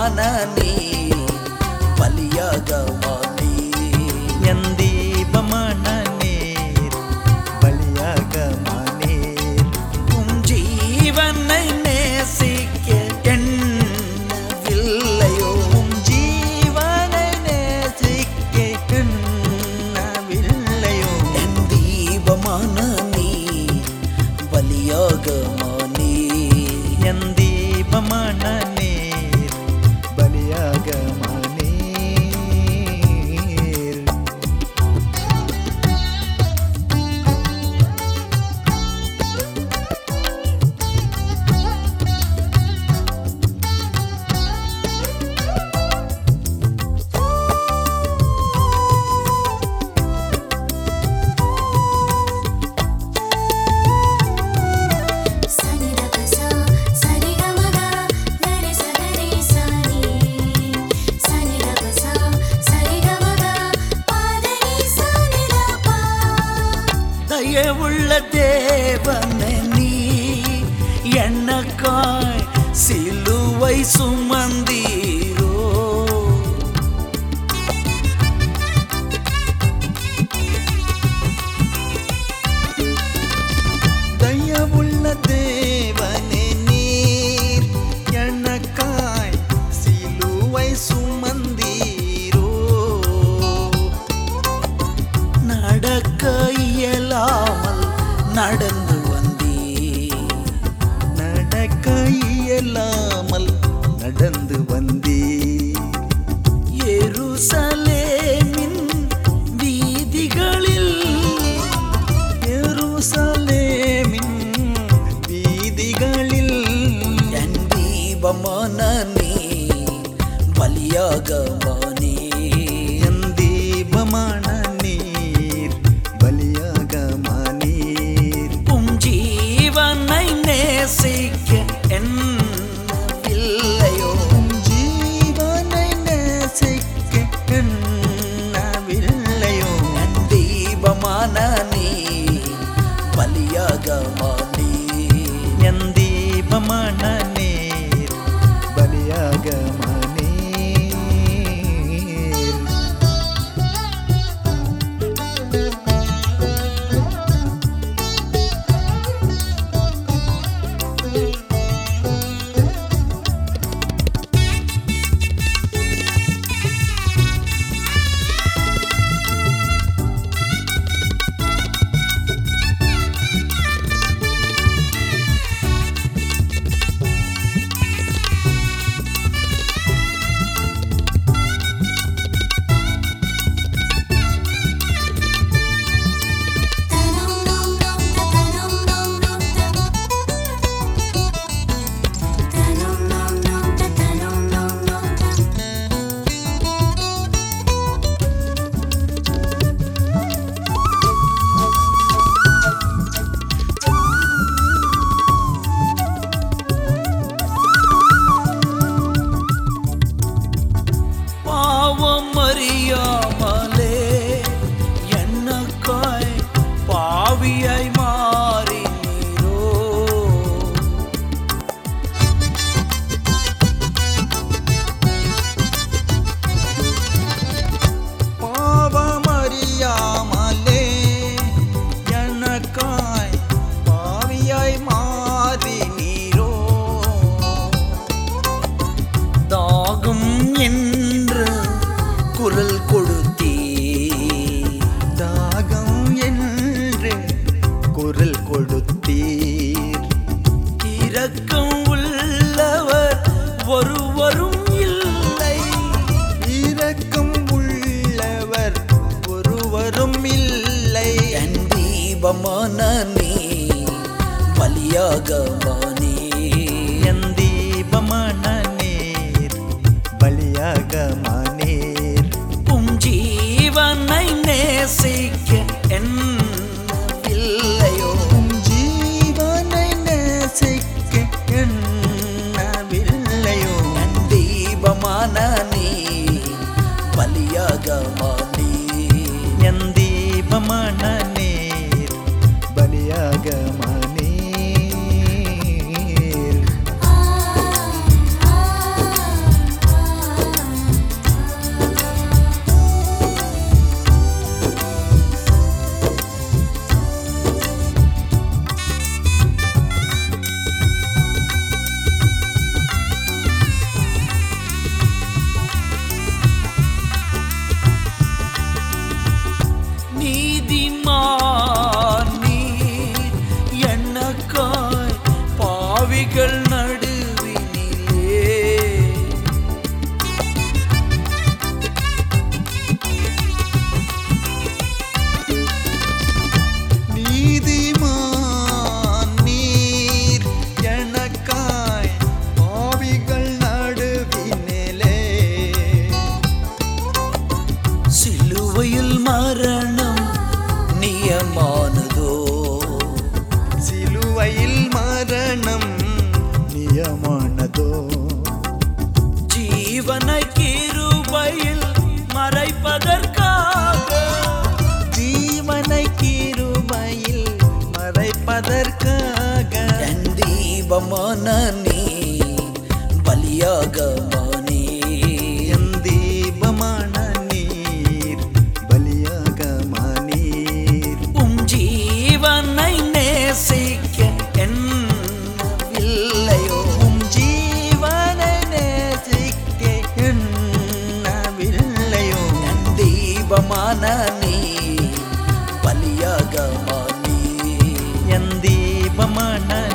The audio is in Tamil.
தீபமான நீ பலியாகவா நீ என் தீபமான நீர் பலியாக மானீர் உம் ஜீவனை நேசிக்க எண்ணவில்லையோ உம் ஜீவனை நேசிக்க எண்ணவில்லையோ என் தீபமான நீ பலியாகமா நீ என் தீபமான நீர் பலியாக மானீர் சனி ரபசா சரி கமகா கரி சகரி சனி சனி ரபசா சரி கமகா பாதனி சனி ரபா தயவுள்ள தேவனே நீ என்னக்காய் சிலுவை சுமந்தீரோ தயவுள்ள தேவனே நீர் எனக்காய் சிலுவை சுமந்தீரோ நடக்க இயலாமல் நடந்து வந்தீர் நடக்க இயலாமல் நடந்து வந்தீர் எருசலேமின் வீதிகளில் எருசலேமின் வீதிகளில் என் தீபமான நீ பலியாகவானே என் தீபமான நீர் பலியாக மானீர் உம் ஜீவனை நேசிக்க என்னவில்லையோ உம் ஜீவனை நேசிக்க எண்ணவில்லையோ என் தீபமான நீ பலியாகவானே என் தீபமான நீர் பலியாக மானீர் தனம் நம் நம் தனம் நம் நம் தனம் நம் நம் தனம் நம் நம் பாவம் அறியாமலே என்னக்காய் பாவியாய் மாறினீரோ பாவமறியாமலே எனக்காய் பாவியாய் மாறி நீரோ தாகம் என்று குரல் கொடுத்தீ தாகம் என்று குரல் கொடுத்தீர் இரக்கம் உள்ளவர் ஒருவரும் இல்லை இரக்கம் உள்ளவர் ஒருவரும் இல்லை என் தீபமான நீ பலியாகவானே என் தீபமான நீர் பலியாக மானீர் உம் ஜீவனை நேசிக்க என்னவில்லையோ உம் ஜீவனை நேசிக்க எண்ணவில்லையோ என் தீபமான நீ பலியாகவானே என் தீபமான நீர் பலியாக மானீர் ஆ ஆ பாவிகள் நடுவினிலே நீதிமான் நீர் எனக்காய் பாவிகள் நடுவினிலே சிலுவையில் மரணம் நியமானதோ சிலுவையில் மரணம் நியமானதோ ஜீவனை கிருபையில் மறைப்பதற்காக ஜீவனை கிருபையில் மறைப்பதற்காக என் தீபமான நீ பலியாக மானே என் தீபமான நீர் பலியாக மானீர் உம் ஜீவனை நேசிக்க என்னவில்லையோ உம் ஜீவனை நேசிக்க எண்ணவில்லையோ என் தீபமான நீ பலியாக மானே என் தீபமான